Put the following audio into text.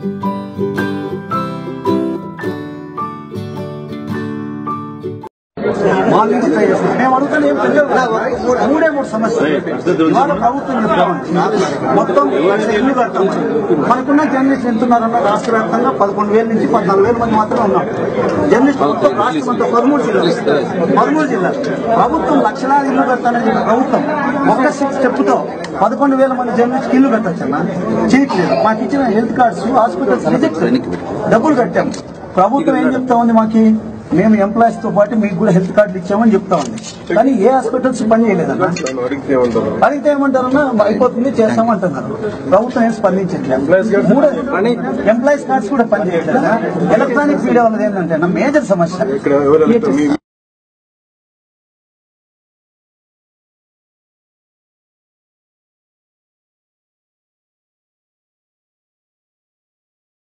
మా నుంచి ట్రై చేస్తున్నాం మేము అడుగుతాను ఏం పెద్ద మూడే మూడు సమస్యలు ఇవాళ ప్రభుత్వం చెప్తామండి మొత్తం ఇల్లు కడతామని మనకున్న జర్నలిస్ట్ ఎంత ఉన్నారన్న రాష్ట్ర వ్యాప్తంగా పదకొండు వేల నుంచి పద్నాలుగు వేల మంది మాత్రమే ఉన్నాం జర్నలిస్ట్ మొత్తం రాష్ట్రం అంతా పదమూడు జిల్లాలు పదమూడు జిల్లాలు ప్రభుత్వం లక్షలాది ఇల్లు కడతానని చెప్పి ప్రభుత్వం ఒక్క స్టెప్తో పదకొండు వేల మంది జర్నలిస్ట్ ఇల్లు కట్టచ్చన్నా చేయట్లేదు మాకు ఇచ్చిన హెల్త్ కార్డ్స్ హాస్పిటల్స్ రిజెక్ట్ డబ్బులు కట్టాం ప్రభుత్వం ఏం చెప్తా ఉంది మాకి మేము ఎంప్లాయీస్ తో పాటు మీకు కూడా హెల్త్ కార్డులు ఇచ్చామని చెప్తా ఉంది కానీ ఏ హాస్పిటల్స్ పని చేయలేదన్నా అడిగితే ఏమంటారన్నా అయిపోతుంది చేస్తామంటున్నారు ప్రభుత్వం ఏం స్పందించట్లేదు మూడో ఎంప్లాయీస్ కార్డ్స్ కూడా పని చేయట్లేదు ఎలక్ట్రానిక్ మీడియా వల్ల ఏంటంటే మేజర్ సమస్య